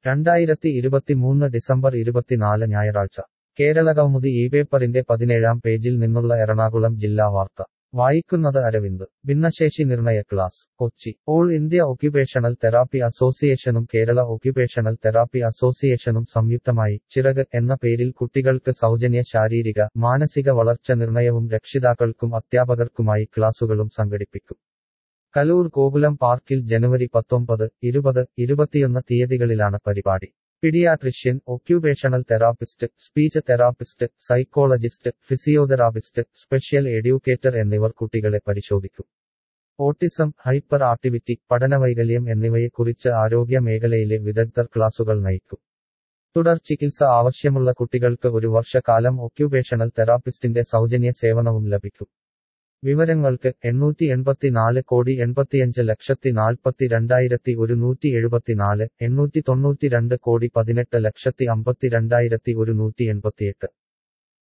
രണ്ടായിരത്തി ഇരുപത്തിമൂന്ന് ഡിസംബർ ഇരുപത്തിനാല് ഞായറാഴ്ച കേരള കൗമുദി ഈ പേപ്പറിന്റെ പതിനേഴാം പേജിൽ നിന്നുള്ള എറണാകുളം ജില്ലാ വാർത്ത വായിക്കുന്നത് അരവിന്ദ് ഭിന്നശേഷി നിർണയ class Kochi All India occupational therapy അസോസിയേഷനും കേരള ഒക്യുപേഷണൽ തെറാപ്പി അസോസിയേഷനും സംയുക്തമായി ചിറക് എന്ന പേരിൽ കുട്ടികൾക്ക് സൗജന്യ ശാരീരിക മാനസിക വളർച്ച നിർണയവും രക്ഷിതാക്കൾക്കും അധ്യാപകർക്കുമായി ക്ലാസുകളും സംഘടിപ്പിക്കും കലൂർ ഗോകുലം പാർക്കിൽ ജനുവരി പത്തൊമ്പത് ഇരുപത് ഇരുപത്തിയൊന്ന് തീയതികളിലാണ് പരിപാടി paediatrician occupational therapist speech therapist psychologist physiotherapist special educator എന്നിവർ കുട്ടികളെ പരിശോധിക്കും ഓട്ടിസം ഹൈപ്പർ ആക്ടിവിറ്റി പഠനവൈകല്യം എന്നിവയെക്കുറിച്ച് ആരോഗ്യ മേഖലയിലെ വിദഗ്ധർ ക്ലാസുകൾ നയിക്കും തുടർ ചികിത്സ ആവശ്യമുള്ള കുട്ടികൾക്ക് ഒരു വർഷക്കാലം ഒക്യുപേഷണൽ തെറാപ്പിസ്റ്റിന്റെ സൗജന്യ സേവനവും ലഭിക്കും വിവരങ്ങൾക്ക് എണ്ണൂറ്റി എൺപത്തിനാല് കോടി എൺപത്തിയഞ്ച് ലക്ഷത്തി നാൽപ്പത്തി രണ്ടായിരത്തി ഒരുന്നൂറ്റി എഴുപത്തിനാല് എണ്ണൂറ്റി തൊണ്ണൂറ്റിരണ്ട് കോടി പതിനെട്ട് ലക്ഷത്തി അമ്പത്തി രണ്ടായിരത്തി ഒരുന്നൂറ്റി എൺപത്തിയെട്ട്